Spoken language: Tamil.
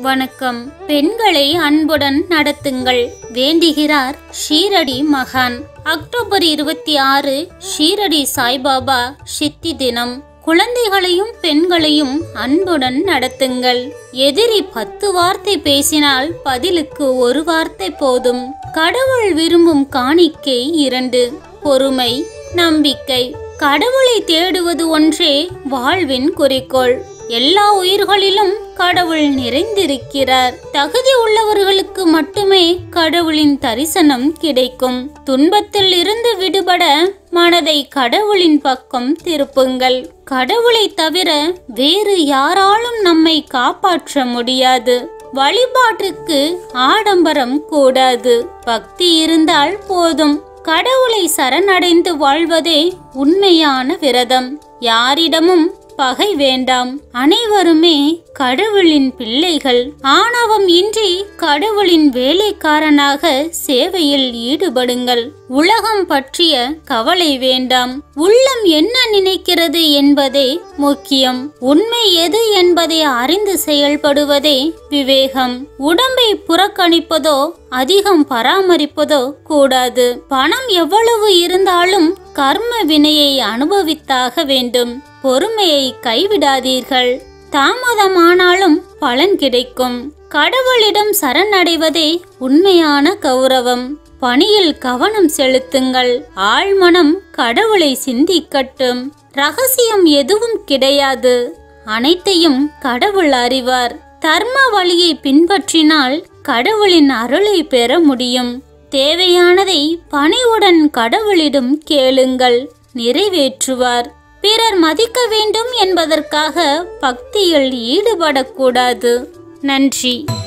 வணக்கம் பெண்களை அன்புடன் நடத்துங்கள் வேண்டுகிறார் ஷீரடி மகான் அக்டோபர் இருபத்தி ஆறு ஷீரடி சாய்பாபா சித்தி தினம் குழந்தைகளையும் பெண்களையும் அன்புடன் நடத்துங்கள் எதிரி பத்து வார்த்தை பேசினால் பதிலுக்கு ஒரு வார்த்தை போதும் கடவுள் விரும்பும் காணிக்கை இரண்டு பொறுமை நம்பிக்கை கடவுளை தேடுவது ஒன்றே வாழ்வின் குறிக்கோள் எல்லா உயிர்களிலும் கடவுள் நிறைந்திருக்கிறார் தகுதி உள்ளவர்களுக்கு மட்டுமே கடவுளின் தரிசனம் கிடைக்கும் துன்பத்தில் இருந்து விடுபட மனதை கடவுளின் பக்கம் திருப்புங்கள் கடவுளை தவிர வேறு யாராலும் நம்மை காப்பாற்ற முடியாது வழிபாட்டுக்கு ஆடம்பரம் கூடாது பக்தி இருந்தால் போதும் கடவுளை சரணடைந்து வாழ்வதே உண்மையான விரதம் யாரிடமும் பகை வேண்டாம் அனைவருமே கடவுளின் பிள்ளைகள் ஆணவம் இன்றி கடவுளின் வேலைக்காரனாக சேவையில் ஈடுபடுங்கள் உலகம் பற்றிய கவலை வேண்டாம் உள்ளம் என்ன நினைக்கிறது என்பதே முக்கியம் உண்மை எது என்பதை அறிந்து செயல்படுவதே விவேகம் உடம்பை புறக்கணிப்பதோ அதிகம் பராமரிப்பதோ கூடாது பணம் எவ்வளவு இருந்தாலும் கர்ம வினையை அனுபவித்தாக வேண்டும் பொறுமையை கைவிடாதீர்கள் தாமதமானாலும் பலன் கிடைக்கும் கடவுளிடம் சரணடைவதே உண்மையான கௌரவம் பணியில் கவனம் செலுத்துங்கள் ஆழ்மனம் கடவுளை சிந்திக்கட்டும் ரகசியம் எதுவும் கிடையாது அனைத்தையும் கடவுள் அறிவார் தர்ம வழியை பின்பற்றினால் கடவுளின் அருளை பெற முடியும் தேவையானதை பணிவுடன் கடவுளிடம் கேளுங்கள் நிறைவேற்றுவார் பிறர் மதிக்க வேண்டும் என்பதற்காக பக்தியில் ஈடுபடக்கூடாது நன்றி